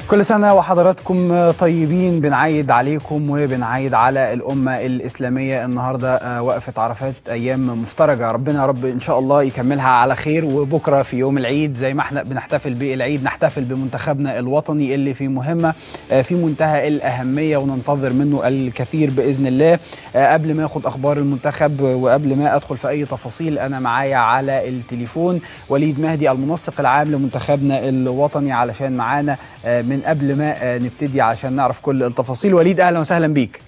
كل سنة وحضراتكم طيبين بنعيد عليكم وبنعيد على الأمة الإسلامية النهاردة وقفة عرفات أيام مفترجة ربنا يا رب إن شاء الله يكملها على خير وبكرة في يوم العيد زي ما احنا بنحتفل بالعيد نحتفل بمنتخبنا الوطني اللي في مهمة في منتهى الأهمية وننتظر منه الكثير بإذن الله قبل ما أخد أخبار المنتخب وقبل ما أدخل في أي تفاصيل أنا معايا على التليفون وليد مهدي المنسق العام لمنتخبنا الوطني علشان معانا من قبل ما نبتدي عشان نعرف كل التفاصيل وليد اهلا وسهلا بيك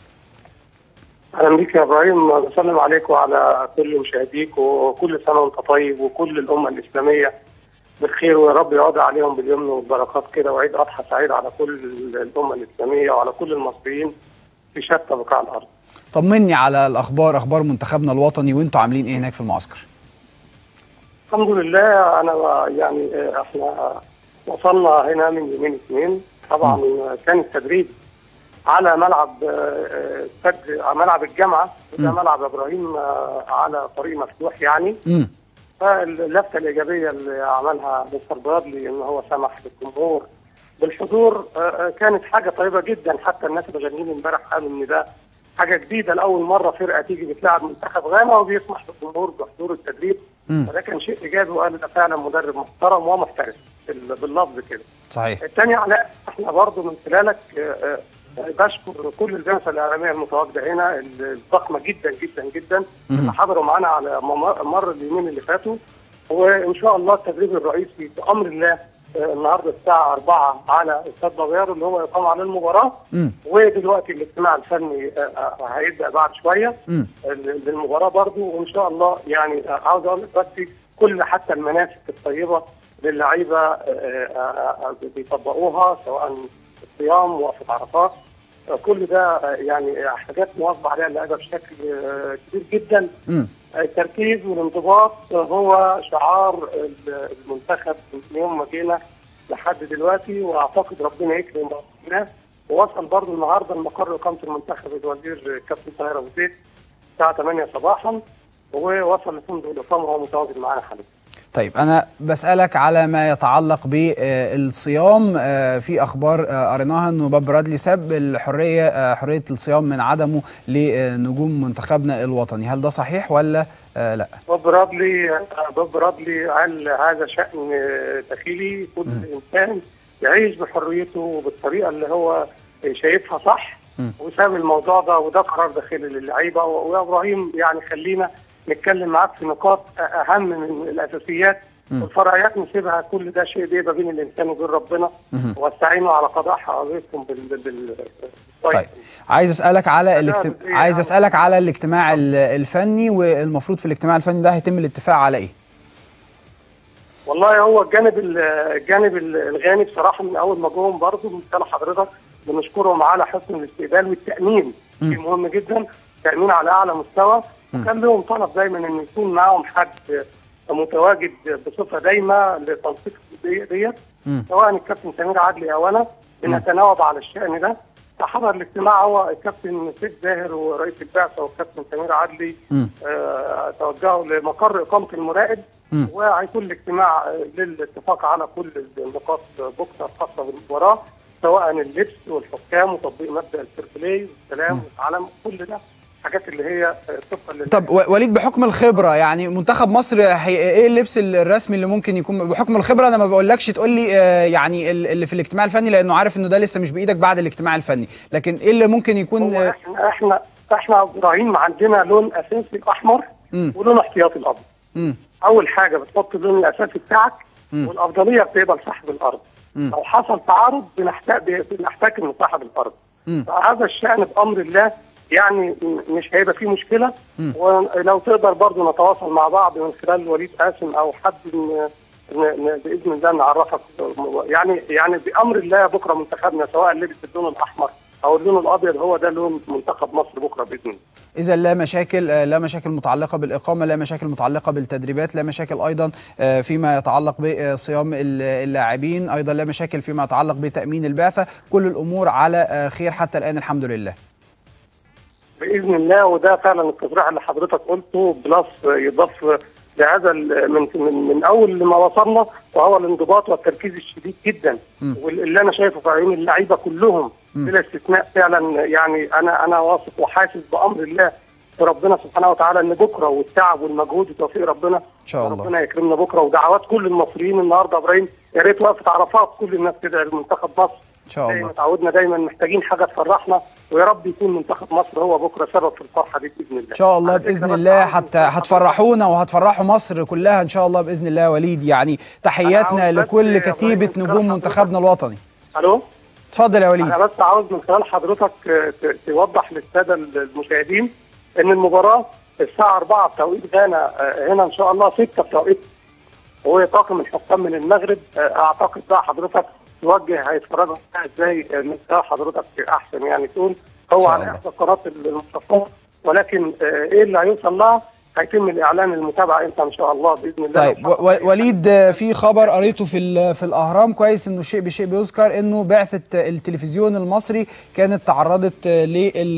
اهلا بيك يا ابراهيم بسلم عليك وعلى كل مشاهديك وكل سنه وانت طيب وكل الامه الاسلاميه بالخير ويا رب يعود عليهم باليمن والبركات كده وعيد اضحى سعيد على كل الامه الاسلاميه وعلى كل المصريين في شتى بقاع الارض. طمني على الاخبار اخبار منتخبنا الوطني وانتوا عاملين ايه هناك في المعسكر؟ الحمد لله انا يعني احنا وصلنا هنا من يومين اثنين طبعا كان التدريب على ملعب على ملعب الجامعه وده ملعب ابراهيم على طريق مفتوح يعني امم فاللفته الايجابيه اللي عملها مستر برادلي ان هو سمح للجمهور بالحضور كانت حاجه طيبه جدا حتى الناس اللي غنيين امبارح قالوا ان ده حاجه جديده لاول مره فرقه تيجي بتلعب منتخب غانا وبيسمح للجمهور بحضور التدريب فده كان شيء ايجابي وقال ده فعلا مدرب محترم ومحترف باللفظ كده. صحيح. الثاني علاء احنا برضه من خلالك بشكر كل البعثه الاعلاميه المتواجده هنا الضخمه جدا جدا جدا اللي حضروا معانا على مر اليومين اللي فاتوا وان شاء الله التدريب الرئيسي بامر الله النهارده الساعه 4 على استاد بغيار اللي هو يقام على المباراه مم. ودلوقتي الاجتماع الفني هيبدا بعد شويه مم. للمباراه برضه وان شاء الله يعني عاوز اقول لك بس كل حتى المناسك الطيبه للعيبه بيطبقوها سواء الصيام وقفه عرفات كل ده يعني حاجات مواظب عليها اللعيبه بشكل كبير جدا امم التركيز والانضباط هو شعار المنتخب من يوم ما جينا لحد دلوقتي واعتقد ربنا يكرم ربنا ووصل برضه النهارده المقر اقامه المنتخب الوزير كابتن طاهر ابو زيد الساعه 8 صباحا ووصل لفندق الاقامه وهو متواجد معانا حاليا. طيب انا بسالك على ما يتعلق بالصيام في اخبار قريناها انه باب برادلي ساب الحريه حريه الصيام من عدمه لنجوم منتخبنا الوطني هل ده صحيح ولا لا باب برادلي باب برادلي قال هذا شان داخلي كل م. انسان يعيش بحريته وبالطريقه اللي هو شايفها صح م. وساب الموضوع ده وده قرار داخلي للعيبه ويا ابراهيم يعني خلينا نتكلم معاك في نقاط اهم من الاساسيات والفرعيات نسيبها كل ده شيء بيبقى بين الانسان وبين ربنا واستعينوا على قضاء حوادثكم بال بال طيب عايز اسالك على الاجتماع عايز اسالك على الاجتماع الفني والمفروض في الاجتماع الفني ده هيتم الاتفاق على ايه؟ والله هو الجانب الجانب الغاني بصراحه من اول ما جم برضه مثال حضرتك بنشكرهم على حسن الاستقبال والتامين شيء مهم جدا تامين على اعلى مستوى وكان لهم طلب دايما ان يكون معاهم حد متواجد بصفه دايمه لتنسيق ديت سواء الكابتن سمير عدلي او انا بنتناوب على الشان ده فحضر الاجتماع هو الكابتن سيد زاهر ورئيس البعثه والكابتن سمير عدلي آه توجهوا لمقر اقامه المراقب وهيكون الاجتماع للاتفاق على كل النقاط بكره الخاصه بالمباراه سواء اللبس والحكام وتطبيق مبدا الفير والسلام والعلم كل ده الحاجات اللي هي طبقا طب وليد بحكم الخبره يعني منتخب مصر ايه اللبس الرسمي اللي ممكن يكون بحكم الخبره انا ما بقولكش تقول لي يعني اللي في الاجتماع الفني لانه عارف انه ده لسه مش بايدك بعد الاجتماع الفني لكن ايه اللي ممكن يكون احنا احنا احنا ابراهيم عندنا لون اساسي احمر ولون احتياطي الابيض اول حاجه بتحط اللون الاساسي بتاعك م. والافضليه بتبقى لصاحب الارض م. لو حصل تعارض بنحتاج بنحتكم لصاحب الارض فهذا الشان بامر الله يعني مش هيبقى فيه مشكله م. ولو تقدر برضه نتواصل مع بعض من خلال وليد قاسم او حد باذن الله نعرفك يعني يعني بامر الله بكره منتخبنا سواء لبس اللون الاحمر او اللون الابيض هو ده لون منتخب مصر بكره باذن الله. اذا لا مشاكل لا مشاكل متعلقه بالاقامه لا مشاكل متعلقه بالتدريبات لا مشاكل ايضا فيما يتعلق بصيام اللاعبين ايضا لا مشاكل فيما يتعلق بتامين البعثه كل الامور على خير حتى الان الحمد لله باذن الله وده فعلا التصريح اللي حضرتك قلته بلس يضاف لهذا ال- من من من اول ما وصلنا وهو الانضباط والتركيز الشديد جدا مم. واللي انا شايفه في عيون اللعيبه كلهم مم. بلا استثناء فعلا يعني انا انا واثق وحاسس بامر الله بربنا سبحانه وتعالى ان بكره والتعب والمجهود وتوفيق ربنا ان شاء الله ربنا يكرمنا بكره ودعوات كل المصريين النهارده يا ابراهيم يا ريت وقفه عرفات كل الناس تدعي لمنتخب مصر ان شاء زي الله ما تعودنا دايما محتاجين حاجه تفرحنا ويا رب يكون منتخب مصر هو بكره سبب في الفرحه دي باذن الله ان شاء الله على فكرة باذن بس الله عاوز حتى حضرتك- هتفرحونا وهتفرحوا مصر كلها ان شاء الله باذن الله يا وليد يعني تحياتنا عاوز بس لكل يا كتيبه إبراهيم نجوم حضرتك- منتخبنا الوطني الو اتفضل يا وليد انا بس عاوز من خلال حضرتك آه، ت- توضح للساده المشاهدين ان المباراه الساعه 4 بتوقيت غانا آه، هنا ان شاء الله 6 بتوقيت وهو طاقم الحكام من المغرب آه، اعتقد بقى حضرتك توجه هيتفرجوا عليها ازاي آه، من خلال حضرتك احسن يعني تقول هو شاء على الله. احدى القنوات المختصه ولكن آه، ايه اللي هيوصل لها هيتم الاعلان المتابعه امتى ان شاء الله باذن الله طيب و- و- وليد آه، في خبر قريته في ال- في الاهرام كويس انه شيء بشيء بيذكر انه بعثه التلفزيون المصري كانت تعرضت آه،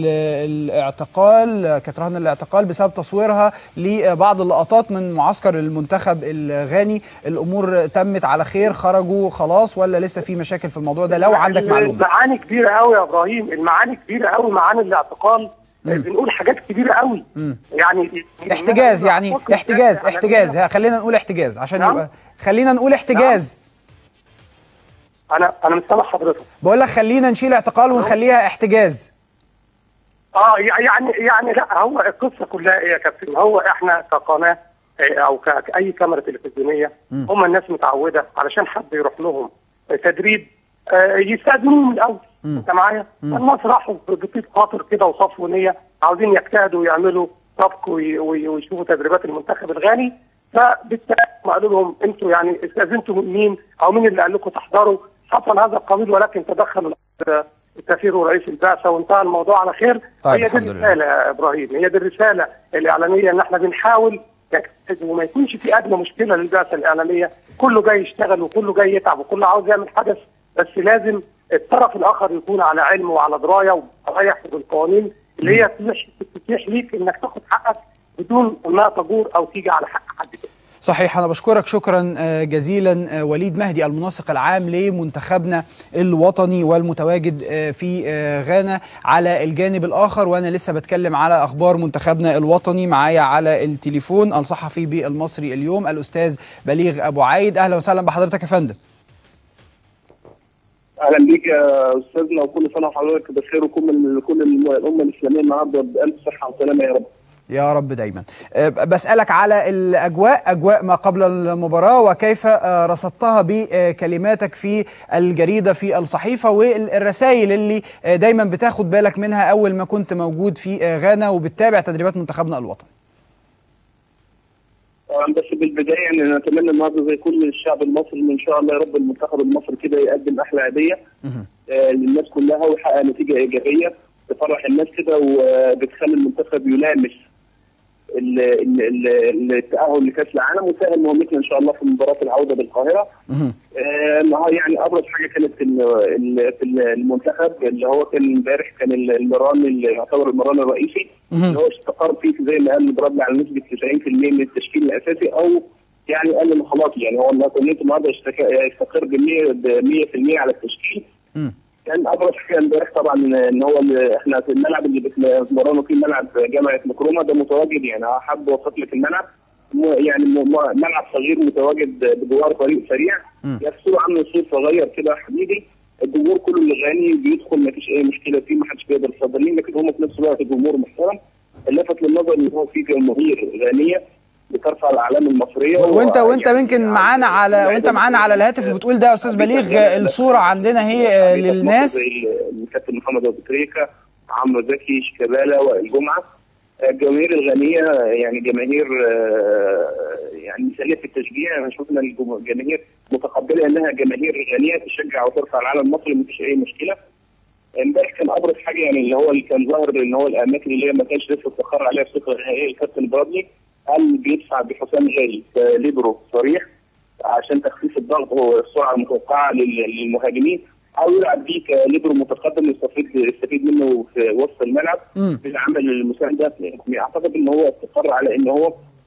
للاعتقال آه، كانت رهن الاعتقال بسبب تصويرها لبعض اللقطات من معسكر المنتخب الغاني الامور تمت على خير خرجوا خلاص ولا لسه في مشاكل في الموضوع ده لو عندك معلومه المعاني كبيره قوي يا ابراهيم المعاني كبيره قوي معاني الاعتقال مم. بنقول حاجات كبيره قوي مم. يعني احتجاز يعني أعتقد احتجاز على احتجاز كده. ها، خلينا نقول احتجاز عشان نعم؟ يبقى خلينا نقول احتجاز انا انا مش سامع حضرتك بقول لك خلينا نشيل اعتقال ونخليها احتجاز اه يعني يعني لا هو القصه كلها ايه يا كابتن هو احنا كقناه إيه، او ك- كاي كاميرا تلفزيونيه مم. هم الناس متعوده علشان حد يروح لهم تدريب آه، يستاذنوهم الاول مم. انت معايا؟ مم. الناس راحوا بطيب خاطر كده وصفوا نيه عاوزين يجتهدوا ويعملوا سبق وي- وي- ويشوفوا تدريبات المنتخب الغاني فبالتالي ما قالوا لهم انتوا يعني استاذنتوا من مين او مين اللي قال لكم تحضروا حصل هذا القبيل ولكن تدخل السفير ورئيس البعثه وانتهى الموضوع على خير طيب، هي دي الحمد لله. الرساله يا ابراهيم هي دي الرساله الاعلاميه ان احنا بنحاول نجتهد وما يكونش في ادنى مشكله للبعثه الاعلاميه كله جاي يشتغل وكله جاي يتعب وكله عاوز يعمل حدث بس لازم الطرف الاخر يكون على علم وعلى درايه ورايح بالقوانين اللي هي تتيح تتيح ليك انك تاخد حقك بدون ما تجور او تيجي على حق حد تاني. صحيح انا بشكرك شكرا آه، جزيلا آه، وليد مهدي المنسق العام لمنتخبنا الوطني والمتواجد آه، في آه، غانا على الجانب الاخر وانا لسه بتكلم على اخبار منتخبنا الوطني معايا على التليفون الصحفي بالمصري اليوم الاستاذ بليغ ابو عايد اهلا وسهلا بحضرتك يا فندم اهلا بيك يا استاذنا وكل سنه وحضرتك بخير وكل كل الامه الاسلاميه النهارده بالف صحه وسلامه يا رب. يا رب دايما آه، بسألك على الأجواء أجواء ما قبل المباراة وكيف آه، رصدتها بكلماتك في الجريدة في الصحيفة والرسائل اللي آه، دايما بتاخد بالك منها أول ما كنت موجود في آه، غانا وبتتابع تدريبات منتخبنا الوطني طبعا بس بالبدايه يعني نتمنى النهارده زي كل الشعب المصري ان شاء الله يا رب المنتخب المصري كده يقدم احلى هديه مهم. آه، للناس كلها ويحقق نتيجه ايجابيه تفرح الناس كده وبتخلي المنتخب يلامس ال- ال- ال- التاهل لكاس العالم وسهل مهمتنا ان شاء الله في مباراه العوده بالقاهره. مهم. آه، النهار- يعني ابرز حاجه كانت في ال- ال- في المنتخب اللي هو كان امبارح كان ال- المران اللي يعتبر المران الرئيسي اللي مهم. هو استقر فيه زي ما قال برادلي على نسبه 90% من التشكيل الاساسي او يعني قال خلاص يعني هو النهارده النهارده يستك- يستقر ب 100% على التشكيل مم. كان ابرز حاجه امبارح طبعا ان هو ال- احنا في الملعب اللي بنتمرنوا فيه ملعب جامعه مكرونه ده متواجد يعني حد وصف لك الملعب م- يعني م- م- ملعب صغير متواجد بجوار طريق سريع مم. يفصل عنه سور صغير كده حديدي الجمهور كله اللي غني بيدخل ما فيش اي مشكله فيه ما حدش بيقدر يصدرين لكن هم في نفس الوقت جمهور محترم اللفت للنظر ان هو في جماهير غنيه بترفع الاعلام المصريه وانت وانت يعني- يمكن معانا على وانت معانا على الهاتف بتقول ده يا استاذ بليغ آه، الصوره عندنا هي آه، للناس زي الكابتن محمد ابو تريكه عمرو زكي شيكابالا والجمعه الجماهير الغنيه يعني جماهير آه، يعني مثاليه في التشجيع احنا شفنا الجم- الجماهير متقبله انها جماهير غنيه تشجع وترفع العلم المصري مفيش اي مشكله امبارح كان ابرز حاجه يعني اللي هو اللي كان ظاهر ان هو الاماكن اللي هي ما كانش لسه استقر عليها الثقه النهائيه الكابتن برادلي قال بيدفع بحسام غالي ليبرو صريح عشان تخفيف الضغط والسرعه المتوقعه لل- للمهاجمين او يلعب بيه كليبرو متقدم يستفيد يستفيد منه في وسط الملعب مم. بالعمل المسانده يعني اعتقد ان هو استقر على ان هو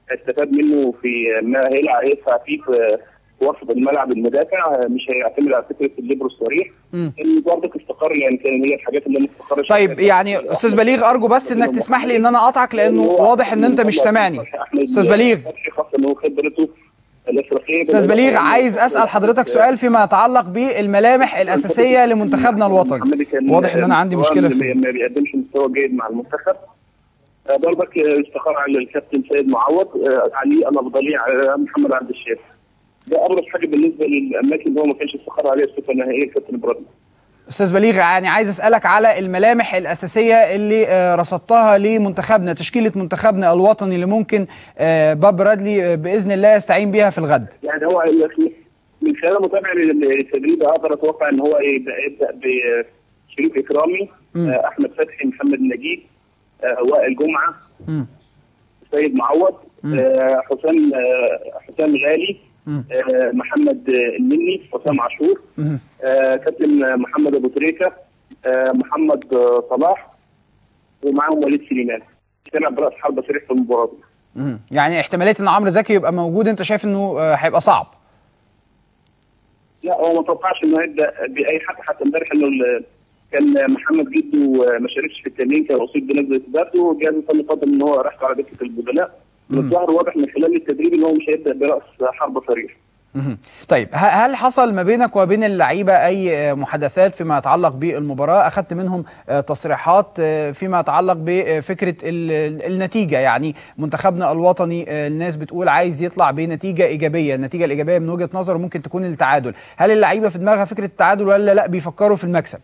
استفاد منه في ما هيلعب هيدفع فيه في في وسط الملعب المدافع آه، مش هيعتمد على فكره الليبرو الصريح مم. اللي برضك استقر يعني كان هي الحاجات اللي ما استقرش طيب يعني استاذ بليغ ارجو بس انك تسمح لي ان انا اقطعك لانه واضح ان انت مش سامعني استاذ بليغ خاصه ان هو خبرته الافريقيه استاذ بليغ عايز اسال حضرتك سؤال فيما يتعلق بالملامح الاساسيه لمنتخبنا الوطني محمد كان واضح ان انا عندي مشكله في في ما بيقدمش مستوى جيد مع المنتخب آه، برضك آه، استقر على الكابتن سيد معوض آه، عليه الافضليه على محمد عبد الشافي ده ابرز حاجه بالنسبه للاماكن اللي هو ما كانش استقر عليها الصفه النهائيه الكابتن ابراهيم استاذ بليغ يعني عايز اسالك على الملامح الاساسيه اللي آه، رصدتها لمنتخبنا تشكيله منتخبنا الوطني اللي ممكن آه، باب رادلي آه، باذن الله يستعين بيها في الغد يعني هو من خلال متابعه للتدريب اقدر اتوقع ان هو يبدا يبدا بشريف اكرامي مم. آه، احمد فتحي محمد نجيب آه، وائل جمعه مم. سيد معوض مم. آه، حسام آه، حسام غالي مم. آه، محمد آه، النني حسام عاشور مم. آه، كابتن محمد ابو تريكه آه، محمد آه، صلاح ومعاهم وليد سليمان كان براس حربه صريح في المباراه دي مم. يعني احتماليه ان عمرو زكي يبقى موجود انت شايف انه آه، هيبقى صعب لا هو ما توقعش انه هيبدا باي حد حتى امبارح انه ال- كان محمد جدو آه، ما شاركش في التمرين كان اصيب بنزله برد وجاز الفني قدم ان هو راح على دكه البدلاء مم. الظاهر واضح من خلال التدريب ان هو مش هيبدا براس حربه صريح مهم. طيب ه- هل حصل ما بينك وبين اللعيبه اي آه، محادثات فيما يتعلق بالمباراه اخذت منهم آه، تصريحات آه، فيما يتعلق بفكره ال- ال- النتيجه يعني منتخبنا الوطني آه، الناس بتقول عايز يطلع بنتيجه ايجابيه النتيجه الايجابيه من وجهه نظر ممكن تكون التعادل هل اللعيبه في دماغها فكره التعادل ولا لا بيفكروا في المكسب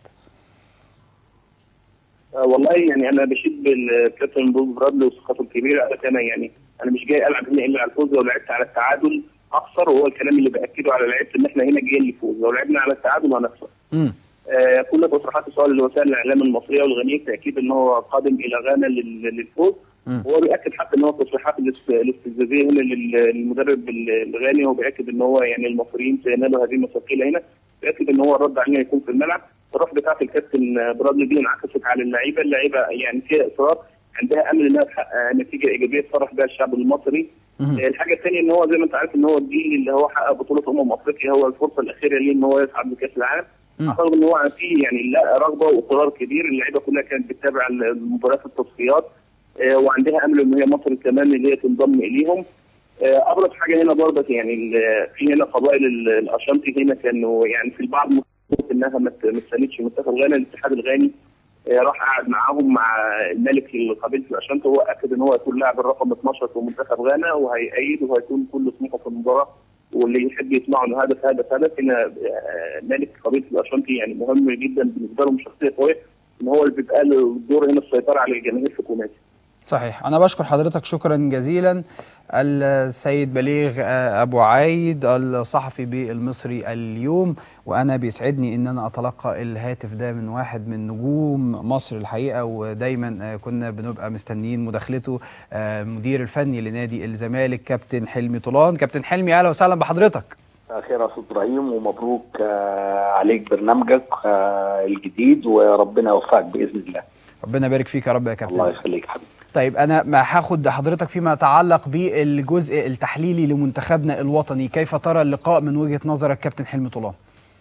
آه، والله يعني انا بشيد بالكابتن بوب برادلي وثقته الكبيره قالت انا يعني انا مش جاي العب هنا الا على الفوز لو لعبت على التعادل اخسر وهو الكلام اللي باكده على لعيبه ان احنا هنا جايين نفوز لو لعبنا على التعادل هنخسر امم آه، كل تصريحات سواء لوسائل الاعلام المصريه والغنيه تاكيد ان هو قادم الى غانا لل- للفوز مم. وهو بياكد حتى ان هو التصريحات الاست- الاستفزازيه هنا لل- للمدرب ال- الغاني هو بياكد ان هو يعني المصريين سينالوا هذه المثقيله هنا بياكد ان هو الرد علينا يكون في الملعب الروح بتاعت الكابتن برادلي دي انعكست على اللعيبه اللعيبه يعني فيها اصرار عندها امل انها تحقق نتيجه ايجابيه تفرح بها الشعب المصري مهم. الحاجه الثانيه ان هو زي ما انت عارف ان هو الجيل اللي هو حقق بطوله امم افريقيا هو الفرصه الاخيره ليه ان هو يصعد لكاس العالم مم. اعتقد ان هو فيه يعني لا رغبه واصرار كبير اللعيبه كلها كانت بتتابع المباريات التصفيات آه، وعندها امل ان هي مصر كمان اللي هي تنضم اليهم آه، ابرز حاجه هنا برضه يعني ال- في هنا قبائل ال- الاشانتي هنا كانوا يعني في البعض مخطوط انها ما ت- ما تساندش منتخب غانا الاتحاد الغاني آه، راح قعد معاهم مع الملك لقبيله الاشانتي هو اكد ان هو يكون لاعب الرقم 12 في منتخب غانا وهيأيد وهيكون كل طموحه في المباراه واللي يحب يسمعوا انه هدف هدف هدف هنا آه، ملك قبيله الاشانتي يعني مهم جدا بالنسبه لهم شخصيه قويه ان هو اللي بيبقى له الدور هنا السيطره على الجماهير في كوماتي صحيح أنا بشكر حضرتك شكرا جزيلا السيد بليغ آه، أبو عايد الصحفي بالمصري اليوم وأنا بيسعدني إن أنا أتلقى الهاتف ده من واحد من نجوم مصر الحقيقة ودايما آه، كنا بنبقى مستنيين مداخلته آه، المدير الفني لنادي الزمالك كابتن حلمي طولان كابتن حلمي أهلا وسهلا بحضرتك خير يا استاذ ابراهيم ومبروك آه، عليك برنامجك آه، الجديد وربنا يوفقك باذن الله ربنا يبارك فيك يا رب يا كابتن الله يخليك حبيبي طيب انا ما هاخد حضرتك فيما يتعلق بالجزء التحليلي لمنتخبنا الوطني كيف ترى اللقاء من وجهة نظرك كابتن حلمي طولان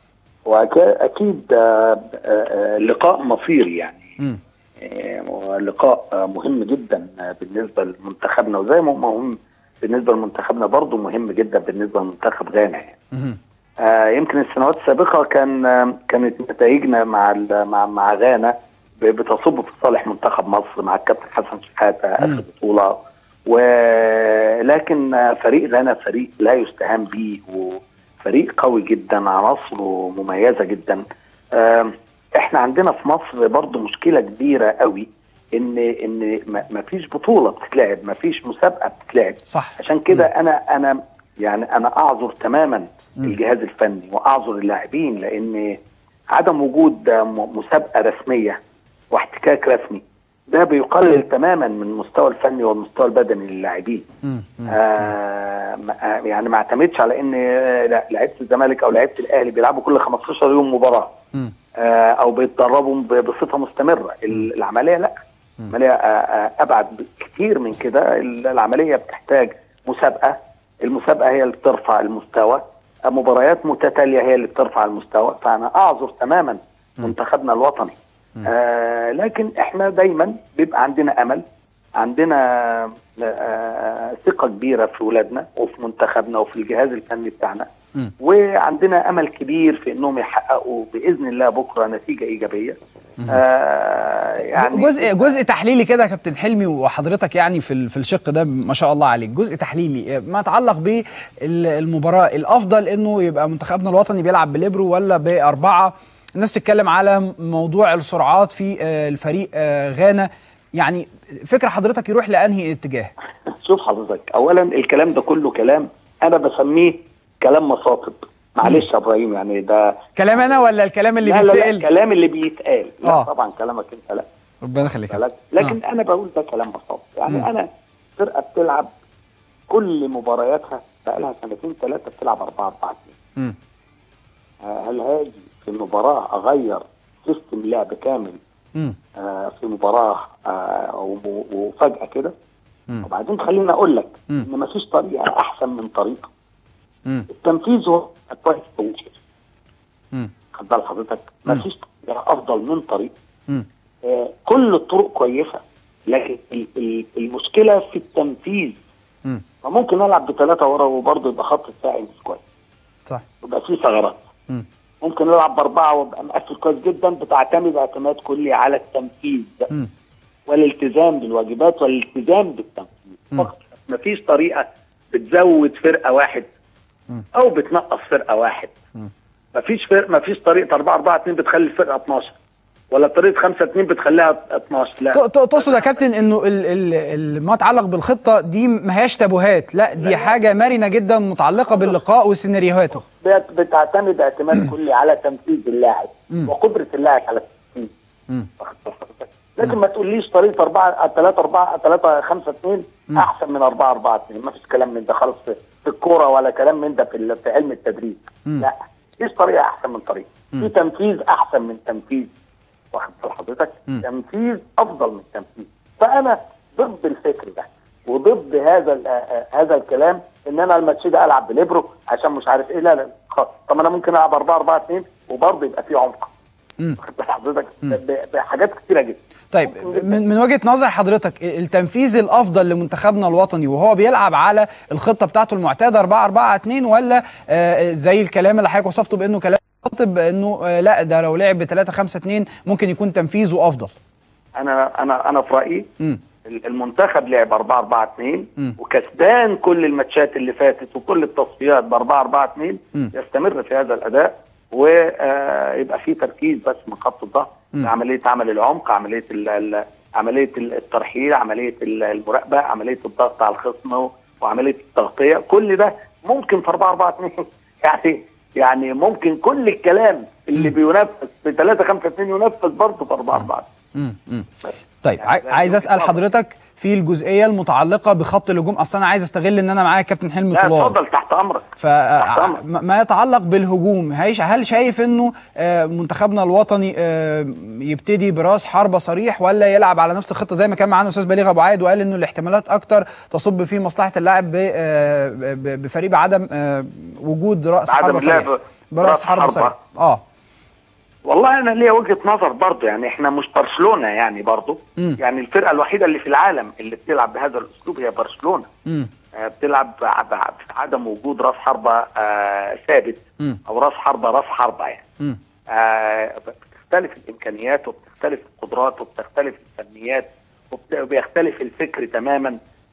واكيد لقاء مصيري يعني مم. آه، لقاء آه، مهم جدا آه، بالنسبه لمنتخبنا وزي ما هو مهم بالنسبه لمنتخبنا برضه مهم جدا بالنسبه لمنتخب غانا يعني مهم. آه، يمكن السنوات السابقه كان آه، كانت نتائجنا مع ال- مع مع غانا ب- بتصب في صالح منتخب مصر مع الكابتن حسن شحاته مم. اخر بطوله ولكن آه، فريق غانا فريق لا يستهان به وفريق قوي جدا عناصره مميزه جدا آم، احنا عندنا في مصر برضو مشكله كبيره قوي ان ان ما ما فيش بطوله بتتلعب ما فيش مسابقه بتتلعب صح عشان كده انا انا يعني انا اعذر تماما مم. الجهاز الفني واعذر اللاعبين لان عدم وجود م- مسابقه رسميه واحتكاك رسمي ده بيقلل تماما من المستوى الفني والمستوى البدني للاعبين مم. مم. آه ما- آه، يعني ما اعتمدش على ان آه، لا، لعيبه الزمالك او لعيبه الاهلي بيلعبوا كل 15 يوم مباراه مم. آه، او بيتدربوا ب- بصفه مستمره ال- العمليه لا العمليه آه، آه، ابعد كتير من كده ال- العمليه بتحتاج مسابقه المسابقه هي اللي بترفع المستوى مباريات متتاليه هي اللي بترفع المستوى فانا اعذر تماما منتخبنا الوطني آه لكن احنا دايما بيبقى عندنا امل عندنا آه ثقه كبيره في ولادنا وفي منتخبنا وفي الجهاز الفني بتاعنا م. وعندنا امل كبير في انهم يحققوا باذن الله بكره نتيجه ايجابيه آه يعني جزء جزء تحليلي كده يا كابتن حلمي وحضرتك يعني في ال- في الشق ده ما شاء الله عليك جزء تحليلي ما يتعلق بالمباراه الافضل انه يبقى منتخبنا الوطني بيلعب بليبرو ولا باربعه الناس بتتكلم على موضوع السرعات في آه، الفريق آه، غانا يعني فكره حضرتك يروح لانهي اتجاه شوف حضرتك اولا الكلام ده كله كلام انا بسميه كلام مصاطب معلش يا ابراهيم يعني ده كلام انا ولا الكلام اللي لا لا لا بيتسال الكلام اللي بيتقال لا آه. طبعا كلامك انت لا ربنا يخليك يا بالك كابتن. لكن انا بقول ده كلام مصاب يعني مم. انا فرقه بتلعب كل مبارياتها بقى لها سنتين ثلاثه بتلعب 4 4 2 مم. هل هاجي في المباراه اغير سيستم لعب كامل مم. آه، في مباراه آه، وم- وفجاه كده مم. وبعدين خليني اقول لك مم. ان مفيش طريقه احسن من طريقه مم. التنفيذ هو كويس ووحش مم. خد بال حضرتك مم. مفيش طريقه افضل من طريقه مم. آه، كل الطرق كويسه لكن ال- ال- المشكله في التنفيذ مم. فممكن العب بثلاثه ورا وبرضه يبقى خط الدفاعي مش كويس صح يبقى فيه ثغرات مم. ممكن العب باربعه وابقى مقفل كويس جدا بتعتمد اعتماد كلي على التنفيذ مم. والالتزام بالواجبات والالتزام بالتنفيذ مم. فقط مفيش طريقه بتزود فرقه واحد مم. او بتنقص فرقه واحد مم. مفيش فرق مفيش طريقه 4 4 2 بتخلي الفرقه 12 ولا طريقه 5 2 بتخليها 12 لا ت- ت- تقصد يا كابتن انه ال- ال- ال- ما يتعلق بالخطه دي ما هياش تابوهات لا دي حاجه مرنه جدا متعلقه باللقاء وسيناريوهاته بت- بتعتمد اعتماد كلي على تنفيذ اللاعب مم. وقدره اللاعب على التنفيذ مم. واخد بال حضرتك؟ لكن ما تقوليش طريقه 4 3 4 3 5 2 احسن من 4 4 2 ما فيش كلام من ده خالص في, في الكوره ولا كلام من ده في, ال- في علم التدريب مم. لا مفيش طريقه احسن من طريقه مم. في تنفيذ احسن من تنفيذ واخد بال حضرتك مم. تنفيذ افضل من تنفيذ فانا ضد الفكر ده وضد هذا ال- آه، آه، هذا الكلام ان انا الماتش ده العب بليبرو عشان مش عارف ايه لا لا خلاص طب انا ممكن العب 4 4 2 وبرضه يبقى في عمق مم. واخد بال حضرتك ب- بحاجات كتيره جدا طيب من من وجهه نظر حضرتك التنفيذ الافضل لمنتخبنا الوطني وهو بيلعب على الخطه بتاعته المعتاده 4 4 2 ولا آه، زي الكلام اللي حضرتك وصفته بانه كلام خاطب انه آه، لا ده لو لعب ب 3 5 2 ممكن يكون تنفيذه افضل انا انا انا في رايي مم. المنتخب لعب 4 4 2 مم. وكسبان كل الماتشات اللي فاتت وكل التصفيات ب 4 4 2 مم. يستمر في هذا الاداء ويبقى في تركيز بس من خط الظهر مم. عمليه عمل العمق عمليه ال ال عمليه الترحيل عمليه ال- المراقبه عمليه الضغط على الخصم وعمليه التغطيه كل ده ممكن في 4 4 2 يعني يعني ممكن كل الكلام اللي بينفذ في 3 5 2 ينفذ برضه في 4 4 مم. مم. طيب يعني عاي- ده عايز وجهة اسال نظر. حضرتك في الجزئيه المتعلقه بخط الهجوم اصلا انا عايز استغل ان انا معايا كابتن حلمي لا طلال اتفضل تحت امرك ف تحت أمرك. ما يتعلق بالهجوم هيش- هل شايف انه آه، منتخبنا الوطني آه، يبتدي براس حربة صريح ولا يلعب على نفس الخطه زي ما كان معانا استاذ بليغ ابو عايد وقال انه الاحتمالات اكتر تصب في مصلحه اللاعب ب- آه، ب- بفريق بعدم آه، وجود راس بعدم حربة صريح اللعب براس برأس حربة حربة. صريح اه والله انا ليا وجهه نظر برضه يعني احنا مش برشلونه يعني برضه مم. يعني الفرقه الوحيده اللي في العالم اللي بتلعب بهذا الاسلوب هي برشلونه امم آه، بتلعب ب- ب- في عدم وجود راس حربه آه، ثابت مم. او راس حربه راس حربه يعني امم آه، بتختلف الامكانيات وبتختلف القدرات وبتختلف الفنيات وبت- وبيختلف الفكر تماما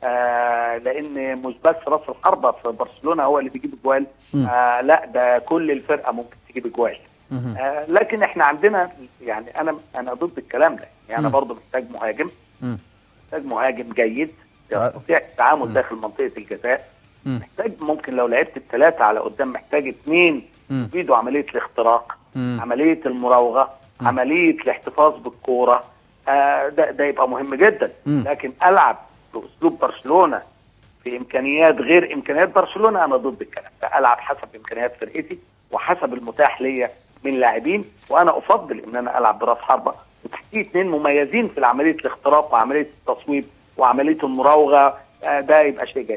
آه لان مش بس راس الحربه في برشلونه هو اللي بيجيب اجوال مم. آه لا ده كل الفرقه ممكن تجيب اجوال مم. آه لكن احنا عندنا يعني انا انا ضد الكلام ده يعني انا مم. برضه محتاج مهاجم مم. محتاج مهاجم جيد آه. يستطيع التعامل داخل منطقه الجزاء مم. محتاج ممكن لو لعبت الثلاثه على قدام محتاج اثنين مم. يفيدوا عمليه الاختراق مم. عمليه المراوغه مم. عمليه الاحتفاظ بالكوره آه ده ده يبقى مهم جدا مم. لكن العب باسلوب برشلونه في امكانيات غير امكانيات برشلونه انا ضد الكلام ده العب حسب امكانيات فرقتي وحسب المتاح ليا من لاعبين وانا افضل ان انا العب براس حربه وتحتيه اثنين مميزين في عمليه الاختراق وعمليه التصويب وعمليه المراوغه آه ده يبقى شيء جيد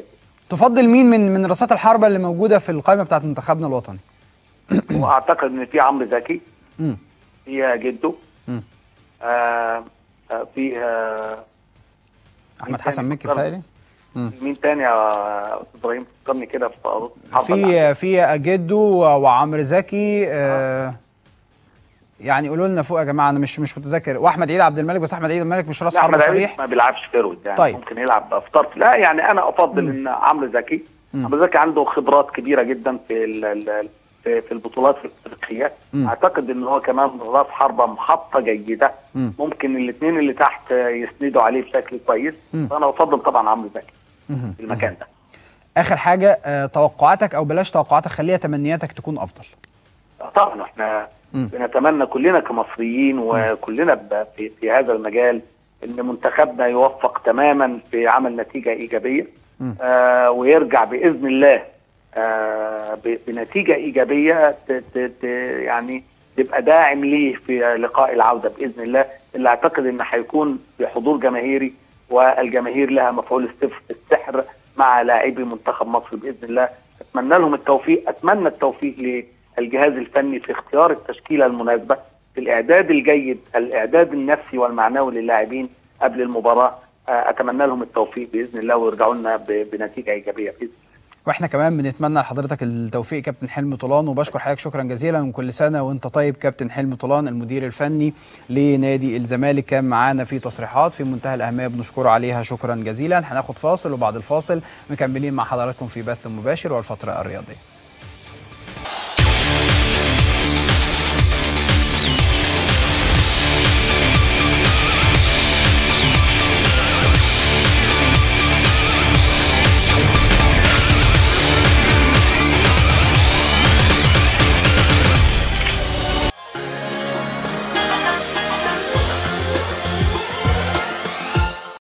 تفضل مين من من رصات الحربه اللي موجوده في القائمه بتاعت منتخبنا الوطني واعتقد ان في عمرو زكي مم. في جده مم. آه آه، في آه احمد تاني حسن مكي فكرني؟ بتهيألي مم. مين تاني يا استاذ ابراهيم فكرني كده في حرب في في جدو وعمرو زكي آه يعني قولوا لنا فوق يا جماعه انا مش مش متذكر واحمد عيد عبد الملك بس احمد عيد الملك مش راس لا، حربه أحمد عيد صريح ما بيلعبش فيرود يعني طيب. طيب. ممكن يلعب في طرف لا يعني انا افضل ان عمرو زكي مم. عمرو زكي عنده خبرات كبيره جدا في ال- ال- في في البطولات الافريقيه مم. اعتقد ان هو كمان راس حربه محطه جيده مم. ممكن الاثنين اللي تحت يسندوا عليه بشكل كويس مم. فانا افضل طبعا عمرو زكي مهم. في المكان ده اخر حاجه آه توقعاتك او بلاش توقعاتك خليها تمنياتك تكون افضل طبعا احنا مم. بنتمنى كلنا كمصريين وكلنا ب- في, في هذا المجال ان منتخبنا يوفق تماما في عمل نتيجه ايجابيه مم. آه ويرجع باذن الله آه ب- بنتيجه ايجابيه ت ت ت يعني تبقى داعم ليه في لقاء العوده باذن الله اللي اعتقد ان هيكون بحضور جماهيري والجماهير لها مفعول السف- السحر مع لاعبي منتخب مصر باذن الله اتمنى لهم التوفيق اتمنى التوفيق للجهاز الفني في اختيار التشكيله المناسبه في الاعداد الجيد الاعداد النفسي والمعنوي للاعبين قبل المباراه آه، اتمنى لهم التوفيق باذن الله ويرجعوا لنا ب- بنتيجه ايجابيه باذن الله واحنا كمان بنتمنى لحضرتك التوفيق كابتن حلمي طولان وبشكر حضرتك شكرا جزيلا وكل سنه وانت طيب كابتن حلمي طولان المدير الفني لنادي الزمالك كان معانا في تصريحات في منتهى الاهميه بنشكره عليها شكرا جزيلا هناخد فاصل وبعد الفاصل مكملين مع حضراتكم في بث مباشر والفتره الرياضيه